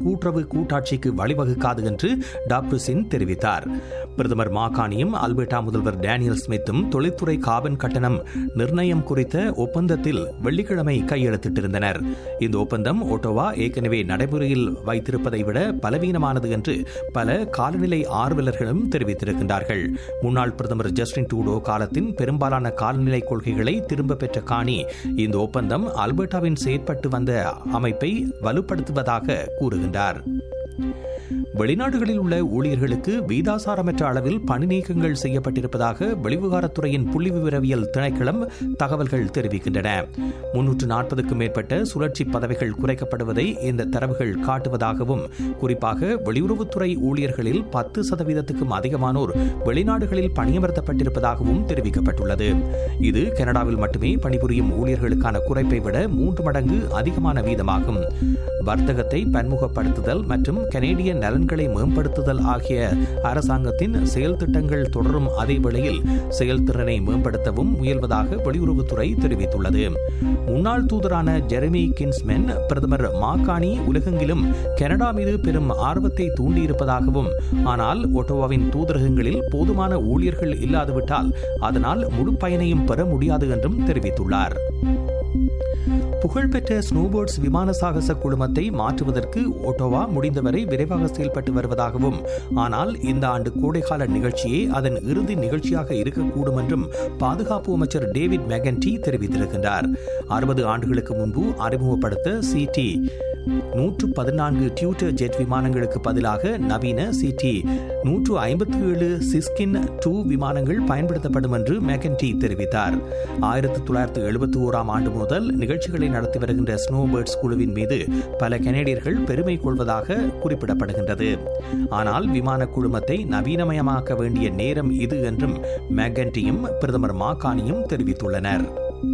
கூட்டுறவு கூட்டாட்சிக்கு வழிவகுக்காது என்று டாக்டர் சின் தெரிவித்தார் பிரதமர் மாகாணியும் அல்பர்டா முதல்வர் டேனியல் ஸ்மித்தும் தொழில்துறை காபன் கட்டணம் நிர்ணயம் குறித்த ஒப்பந்தத்தில் வெள்ளிக்கிழமை கையெழுத்திட்டிருந்தனர் இந்த ஒப்பந்தம் ஒட்டோவா ஏற்கனவே நடைமுறையில் வைத்திருப்பதை விட பலவீனமானது என்று பல காலநிலை ஆர்வலர்களும் தெரிவித்திருக்கின்றார்கள் முன்னாள் பிரதமர் ஜஸ்டின் டூடோ காலத்தின் பெரும்பாலான காலநிலை கொள்கைகளை திரும்ப பெற்ற காணி இந்த ஒப்பந்தம் அல்பர்டாவின் செயற்பட்டு வந்த அமைப்பை வலுப்படுத்துவதாக கூறுகின்றார் வெளிநாடுகளில் உள்ள ஊழியர்களுக்கு வீதாசாரமற்ற அளவில் பணி நீக்கங்கள் செய்யப்பட்டிருப்பதாக வெளிவிவகாரத்துறையின் புள்ளி விவரவியல் திணைக்களம் தகவல்கள் தெரிவிக்கின்றன முன்னூற்று நாற்பதுக்கும் மேற்பட்ட சுழற்சி பதவிகள் குறைக்கப்படுவதை இந்த தரவுகள் காட்டுவதாகவும் குறிப்பாக வெளியுறவுத்துறை ஊழியர்களில் பத்து சதவீதத்துக்கும் அதிகமானோர் வெளிநாடுகளில் பணியமர்த்தப்பட்டிருப்பதாகவும் தெரிவிக்கப்பட்டுள்ளது இது கனடாவில் மட்டுமே பணிபுரியும் ஊழியர்களுக்கான குறைப்பை விட மூன்று மடங்கு அதிகமான வீதமாகும் வர்த்தகத்தை பன்முகப்படுத்துதல் மற்றும் கனேடிய நலன்களை மேம்படுத்துதல் ஆகிய அரசாங்கத்தின் செயல் திட்டங்கள் தொடரும் அதே வேளையில் செயல்திறனை மேம்படுத்தவும் முயல்வதாக வெளியுறவுத்துறை தெரிவித்துள்ளது முன்னாள் தூதரான ஜெரமி கின்ஸ்மென் பிரதமர் மாகாணி உலகெங்கிலும் கனடா மீது பெரும் ஆர்வத்தை தூண்டியிருப்பதாகவும் ஆனால் ஒட்டோவாவின் தூதரகங்களில் போதுமான ஊழியர்கள் இல்லாதுவிட்டால் அதனால் முழு பயனையும் பெற முடியாது என்றும் தெரிவித்துள்ளார் புகழ்பெற்ற ஸ்னோபோர்ட்ஸ் விமான சாகச குழுமத்தை மாற்றுவதற்கு ஒட்டோவா முடிந்தவரை விரைவாக செயல்பட்டு வருவதாகவும் ஆனால் இந்த ஆண்டு கோடைக்கால நிகழ்ச்சியே அதன் இறுதி நிகழ்ச்சியாக இருக்கக்கூடும் என்றும் பாதுகாப்பு அமைச்சர் டேவிட் மெகன்டி தெரிவித்திருக்கின்றார் அறுபது ஆண்டுகளுக்கு முன்பு அறிமுகப்படுத்த சிடி நூற்று பதினான்கு டியூட்டர் ஜெட் விமானங்களுக்கு பதிலாக நவீன சிடி நூற்று ஐம்பத்தி ஏழு சிஸ்கின் டூ விமானங்கள் பயன்படுத்தப்படும் என்று மெகன்டி தெரிவித்தார் ஆயிரத்தி தொள்ளாயிரத்தி எழுபத்தி ஓராம் ஆண்டு முதல் நிகழ்ச்சிகளை நடத்தி வருகின்ற ஸ்னோபேர்ட்ஸ் குழுவின் மீது பல கனேடியர்கள் பெருமை கொள்வதாக குறிப்பிடப்படுகின்றது ஆனால் விமான குழுமத்தை நவீனமயமாக்க வேண்டிய நேரம் இது என்றும் மெகன்டியும் பிரதமர் மாகானியும் தெரிவித்துள்ளனர்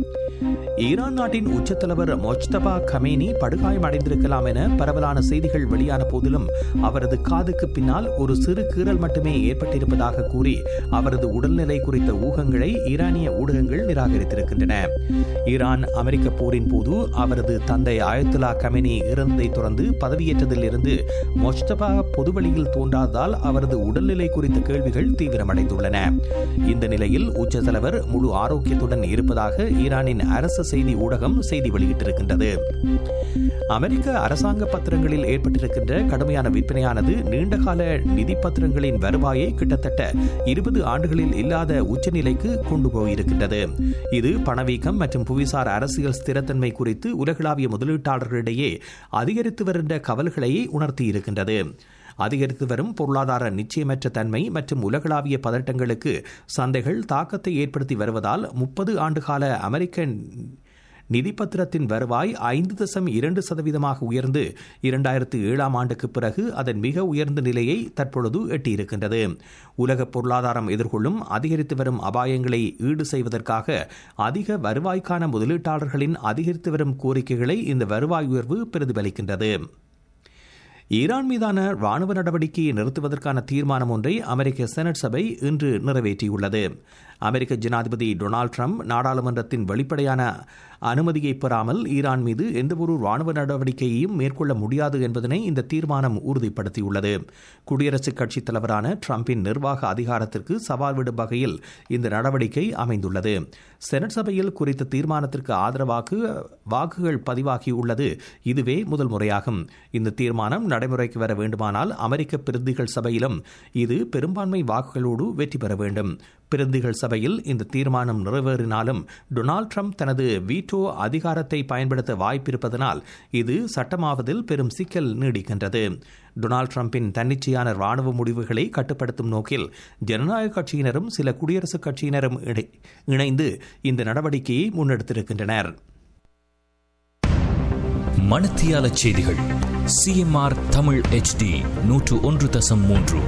ஈரான் நாட்டின் உச்சத்தலைவர் மொஜ்தபா கமேனி படுகாயமடைந்திருக்கலாம் என பரவலான செய்திகள் வெளியான போதிலும் அவரது காதுக்கு பின்னால் ஒரு சிறு கீறல் மட்டுமே ஏற்பட்டிருப்பதாக கூறி அவரது உடல்நிலை குறித்த ஊகங்களை ஈரானிய ஊடகங்கள் நிராகரித்திருக்கின்றன ஈரான் அமெரிக்க போரின் போது அவரது தந்தை ஆயத்துலா கமேனி இறந்ததை தொடர்ந்து பதவியேற்றதில் இருந்து மொஜ்தபா பொதுவெளியில் தோன்றாததால் அவரது உடல்நிலை குறித்த கேள்விகள் தீவிரமடைந்துள்ளன இந்த நிலையில் உச்ச தலைவர் முழு ஆரோக்கியத்துடன் இருப்பதாக ஈரானின் அரசு செய்தி ஊடகம் செய்தி வெளியிட்டிருக்கின்றது அமெரிக்க அரசாங்க பத்திரங்களில் ஏற்பட்டிருக்கின்ற கடுமையான விற்பனையானது நீண்டகால நிதி பத்திரங்களின் வருவாயை கிட்டத்தட்ட இருபது ஆண்டுகளில் இல்லாத உச்சநிலைக்கு கொண்டு போயிருக்கின்றது இது பணவீக்கம் மற்றும் புவிசார் அரசியல் ஸ்திரத்தன்மை குறித்து உலகளாவிய முதலீட்டாளர்களிடையே அதிகரித்து வருகின்ற கவல்களை உணர்த்தியிருக்கின்றது அதிகரித்து வரும் பொருளாதார நிச்சயமற்ற தன்மை மற்றும் உலகளாவிய பதட்டங்களுக்கு சந்தைகள் தாக்கத்தை ஏற்படுத்தி வருவதால் முப்பது ஆண்டுகால அமெரிக்க நிதிப்பத்திரத்தின் வருவாய் ஐந்து தசம் இரண்டு சதவீதமாக உயர்ந்து இரண்டாயிரத்து ஏழாம் ஆண்டுக்கு பிறகு அதன் மிக உயர்ந்த நிலையை தற்பொழுது எட்டியிருக்கின்றது உலக பொருளாதாரம் எதிர்கொள்ளும் அதிகரித்து வரும் அபாயங்களை ஈடு செய்வதற்காக அதிக வருவாய்க்கான முதலீட்டாளர்களின் அதிகரித்து வரும் கோரிக்கைகளை இந்த வருவாய் உயர்வு பிரதிபலிக்கின்றது ஈரான் மீதான ராணுவ நடவடிக்கையை நிறுத்துவதற்கான தீர்மானம் ஒன்றை அமெரிக்க செனட் சபை இன்று நிறைவேற்றியுள்ளது அமெரிக்க ஜனாதிபதி டொனால்டு ட்ரம்ப் நாடாளுமன்றத்தின் வெளிப்படையான அனுமதியை பெறாமல் ஈரான் மீது எந்தவொரு ராணுவ நடவடிக்கையையும் மேற்கொள்ள முடியாது என்பதனை இந்த தீர்மானம் உறுதிப்படுத்தியுள்ளது குடியரசுக் கட்சித் தலைவரான ட்ரம்பின் நிர்வாக அதிகாரத்திற்கு சவால் விடும் வகையில் இந்த நடவடிக்கை அமைந்துள்ளது செனட் சபையில் குறித்த தீர்மானத்திற்கு ஆதரவாக வாக்குகள் பதிவாகியுள்ளது இதுவே முதல் முறையாகும் இந்த தீர்மானம் நடைமுறைக்கு வர வேண்டுமானால் அமெரிக்க பிரதிகள் சபையிலும் இது பெரும்பான்மை வாக்குகளோடு வெற்றி பெற வேண்டும் பிரதிகள் சபையில் இந்த தீர்மானம் நிறைவேறினாலும் டொனால்டு ட்ரம்ப் தனது வீட்டோ அதிகாரத்தை பயன்படுத்த வாய்ப்பிருப்பதனால் இது சட்டமாவதில் பெரும் சிக்கல் நீடிக்கின்றது டொனால்டு ட்ரம்பின் தன்னிச்சையான ராணுவ முடிவுகளை கட்டுப்படுத்தும் நோக்கில் ஜனநாயக கட்சியினரும் சில குடியரசுக் கட்சியினரும் இணைந்து இந்த நடவடிக்கையை முன்னெடுத்திருக்கின்றனர் மணத்தியால செய்திகள் சிஎம்ஆர் தமிழ் எச்டி நூற்று ஒன்று தசம் மூன்று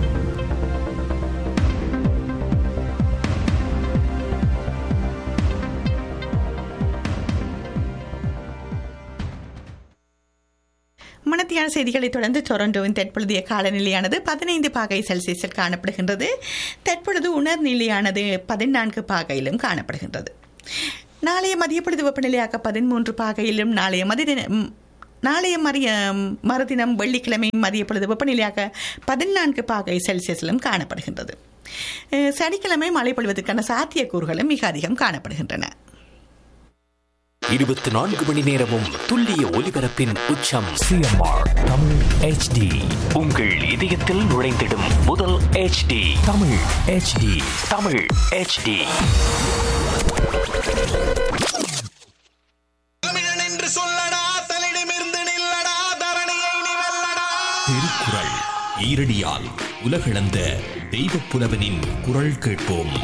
மணத்தியான செய்திகளை தொடர்ந்து டொரண்டோவின் தற்பொழுதைய காலநிலையானது பதினைந்து பாகை செல்சியஸில் காணப்படுகின்றது தற்பொழுது உணர்நிலையானது பதினான்கு பாகையிலும் காணப்படுகின்றது நாளைய மதிய பொழுது வெப்பநிலையாக பதிமூன்று பாகையிலும் நாளைய மதிய நாளைய மறிய மறுதினம் வெள்ளிக்கிழமை மதிய பொழுது வெப்பநிலையாக பதினான்கு பாகை செல்சியஸிலும் காணப்படுகின்றது அஹ், சனிக்கிழமை மழை பொழிவதற்கான சாத்தியக்கூறுகளும் மிக அதிகம் காணப்படுகின்றன இருபத்தி நான்கு மணி நேரமும் துல்லிய ஒலிபரப்பின் உச்சம் சிஎம்ஆர் தமிழ் ஹெச்டி உங்கள் இதயத்தில் நுழைந்திடும் முதல் HD Tamil HD Tamil HD தமிழன் என்று சொல்லடா தலிடமிருந்து நில்லடா தரணியை நீ வெல்லடா திருக்குறள் ஈரடியால் உலகளந்த தெய்வப் புலவனின் குரல் கேட்போம்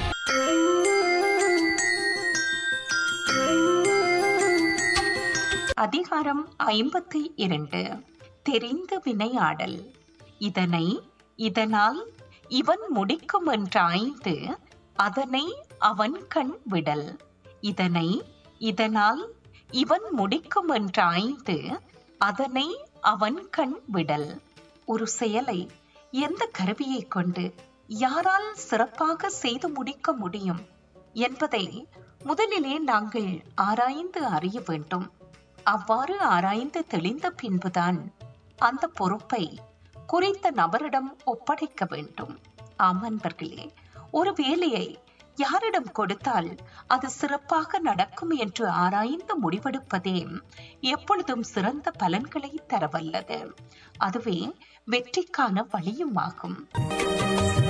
அதிகாரம் ஐம்பத்தி இரண்டு தெரிந்து வினையாடல் இதனை இதனால் இவன் முடிக்கும் என்றாய்ந்து அதனை அவன் கண் விடல் இதனை இதனால் இவன் முடிக்கும் என்றாய்ந்து அதனை அவன் கண் விடல் ஒரு செயலை எந்த கருவியை கொண்டு யாரால் சிறப்பாக செய்து முடிக்க முடியும் என்பதை முதலிலே நாங்கள் ஆராய்ந்து அறிய வேண்டும் அவ்வாறு ஆராய்ந்து தெளிந்த பின்புதான் அந்த பொறுப்பை குறித்த நபரிடம் ஒப்படைக்க வேண்டும் ஆம் அன்பர்களே ஒரு வேலையை யாரிடம் கொடுத்தால் அது சிறப்பாக நடக்கும் என்று ஆராய்ந்து முடிவெடுப்பதே எப்பொழுதும் சிறந்த பலன்களை தரவல்லது அதுவே வெற்றிக்கான வழியும் ஆகும்